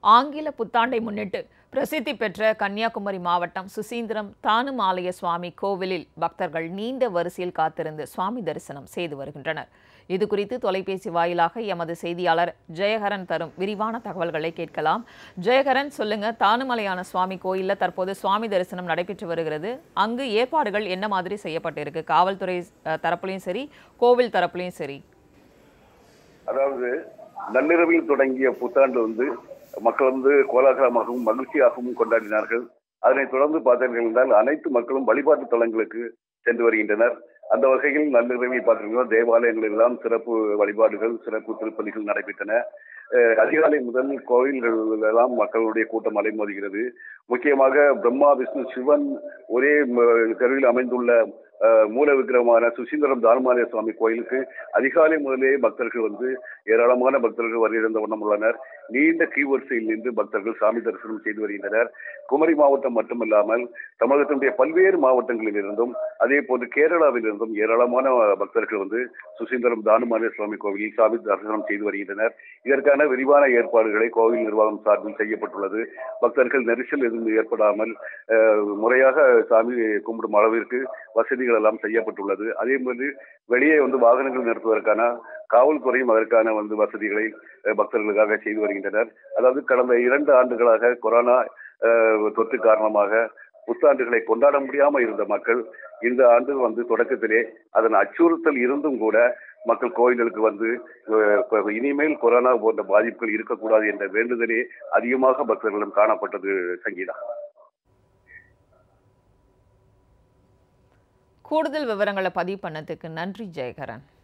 ஆங்கில புத்தாண்டை முன்னிட்டு பிரசித்தி பெற்ற கன்னியாகுமரி மாவட்டம் சுசீந்திரம் தானும் ஆலய சுவாமி கோவிலில் பக்தர்கள் நீண்ட வரிசையில் காத்திருந்து சுவாமி தரிசனம் செய்து வருகின்றனர் இது குறித்து தொலைபேசி வாயிலாக எமது செய்தியாளர் ஜெயகரன் தரும் விரிவான தகவல்களை கேட்கலாம் ஜெயகரன் சொல்லுங்க தானுமலையான சுவாமி கோயில்ல தற்போது சுவாமி தரிசனம் நடைபெற்று வருகிறது அங்கு ஏற்பாடுகள் என்ன மாதிரி செய்யப்பட்டிருக்கு காவல்துறை அஹ், தரப்புலையும் சரி கோவில் தரப்புலையும் சரி அதாவது நள்ளிரவில் தொடங்கிய புத்தாண்டு வந்து மக்கள் வந்து கோலாகலமாகவும் மகிழ்ச்சியாகவும் கொண்டாடினார்கள் அதனைத் தொடர்ந்து பார்த்தீர்கள் என்றால் அனைத்து மக்களும் வழிபாட்டு தலங்களுக்கு சென்று வருகின்றனர் அந்த வகையில் நள்ளிரவில் பார்த்தீங்கன்னா தேவாலயங்கள் எல்லாம் சிறப்பு வழிபாடுகள் சிறப்பு திருப்பலிகள் நடைபெற்றன அஹ் அதிகாலை முதல் கோயில்கள் எல்லாம் மக்களுடைய கூட்டம் அலைமோதுகிறது முக்கியமாக பிரம்மா விஷ்ணு சிவன் ஒரே ம- கருவில் அமைந்துள்ள அஹ், மூல விக்கிரகமான சுசீந்திரம் தானுமாலய சுவாமி கோயிலுக்கு அதிகாலை முதலே பக்தர்கள் வந்து ஏராளமான பக்தர்கள் வருகின்ற வண்ணம் உள்ளனர் நீண்ட கீவரிசையில் நின்று பக்தர்கள் சாமி தரிசனம் செய்து வருகின்றனர் குமரி மாவட்டம் மட்டுமல்லாமல் தமிழகத்தினுடைய பல்வேறு மாவட்டங்களில் இருந்தும் அதே போன்று கேரளாவில் இருந்தும் ஏராளமான பக்தர்கள் வந்து சுசீந்திரம் தானுமாலய சுவாமி கோவிலில் சாமி தரிசனம் செய்து வருகின்றனர் இதற்கான விரிவான ஏற்பாடுகளை கோவில் நிர்வாகம் சார்பில் செய்யப்பட்டுள்ளது பக்தர்கள் நெரிசல் எதுவும் ஏற்படாமல் அஹ், முறையாக சாமி கும்பிடும் அளவிற்கு வசதிகள் எல்லாம் செய்யப்பட்டுள்ளது அதே மாதிரி வெளியே வந்து வாகனங்கள் நிறுத்துவதற்கான காவல்துறையும் அதற்கான வந்து வசதிகளை அஹ், பக்தர்களுக்காக செய்து வருகின்றனர் அதாவது கடந்த இரண்டு ஆண்டுகளாக கொரோனா அஹ், தொற்று காரணமாக புத்தாண்டுகளை கொண்டாட முடியாமல் இருந்த மக்கள் இந்த ஆண்டு வந்து தொடக்கத்திலே அதன் அச்சுறுத்தல் இருந்தும் கூட மக்கள் கோயில்களுக்கு வந்து அஹ், கொ- இனிமேல் கொரோனா போன்ற பாதிப்புகள் இருக்கக்கூடாது என்ற வேண்டுதலே அதிகமாக பக்தர்களிடம் காணப்பட்டது சங்கீதா கூடுதல் விவரங்களை பதிவு பண்ணதுக்கு நன்றி ஜெயகரன்